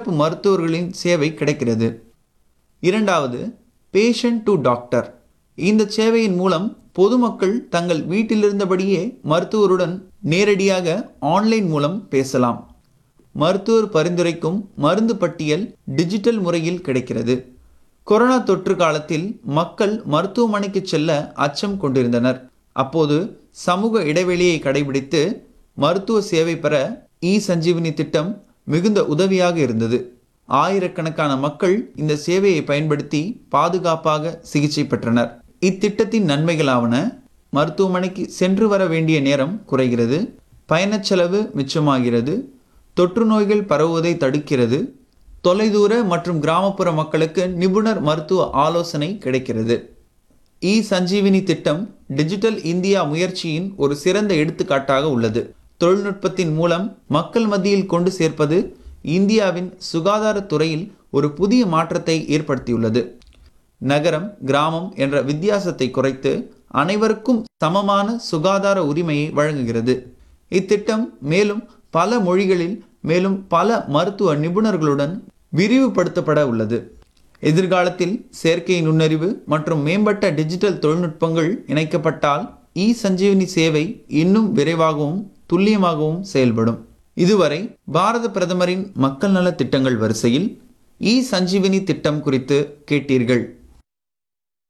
சிறப்பு மருத்துவர்களின் சேவை கிடைக்கிறது இரண்டாவது பேஷண்ட் டு டாக்டர் இந்த சேவையின் மூலம் பொதுமக்கள் தங்கள் வீட்டிலிருந்தபடியே மருத்துவருடன் நேரடியாக ஆன்லைன் மூலம் பேசலாம் மருத்துவர் பரிந்துரைக்கும் மருந்து பட்டியல் டிஜிட்டல் முறையில் கிடைக்கிறது கொரோனா தொற்று காலத்தில் மக்கள் மருத்துவமனைக்கு செல்ல அச்சம் கொண்டிருந்தனர் அப்போது சமூக இடைவெளியை கடைபிடித்து மருத்துவ சேவை பெற இ சஞ்சீவினி திட்டம் மிகுந்த உதவியாக இருந்தது ஆயிரக்கணக்கான மக்கள் இந்த சேவையை பயன்படுத்தி பாதுகாப்பாக சிகிச்சை பெற்றனர் இத்திட்டத்தின் நன்மைகளாவன மருத்துவமனைக்கு சென்று வர வேண்டிய நேரம் குறைகிறது பயணச் செலவு மிச்சமாகிறது தொற்று நோய்கள் பரவுவதை தடுக்கிறது தொலைதூர மற்றும் கிராமப்புற மக்களுக்கு நிபுணர் மருத்துவ ஆலோசனை கிடைக்கிறது இ சஞ்சீவினி திட்டம் டிஜிட்டல் இந்தியா முயற்சியின் ஒரு சிறந்த எடுத்துக்காட்டாக உள்ளது தொழில்நுட்பத்தின் மூலம் மக்கள் மத்தியில் கொண்டு சேர்ப்பது இந்தியாவின் சுகாதாரத் துறையில் ஒரு புதிய மாற்றத்தை ஏற்படுத்தியுள்ளது நகரம் கிராமம் என்ற வித்தியாசத்தை குறைத்து அனைவருக்கும் சமமான சுகாதார உரிமையை வழங்குகிறது இத்திட்டம் மேலும் பல மொழிகளில் மேலும் பல மருத்துவ நிபுணர்களுடன் விரிவுபடுத்தப்பட உள்ளது எதிர்காலத்தில் செயற்கை நுண்ணறிவு மற்றும் மேம்பட்ட டிஜிட்டல் தொழில்நுட்பங்கள் இணைக்கப்பட்டால் இ சஞ்சீவினி சேவை இன்னும் விரைவாகவும் துல்லியமாகவும் செயல்படும் இதுவரை பாரத பிரதமரின் மக்கள் நல திட்டங்கள் வரிசையில் இ சஞ்சீவினி திட்டம் குறித்து கேட்டீர்கள்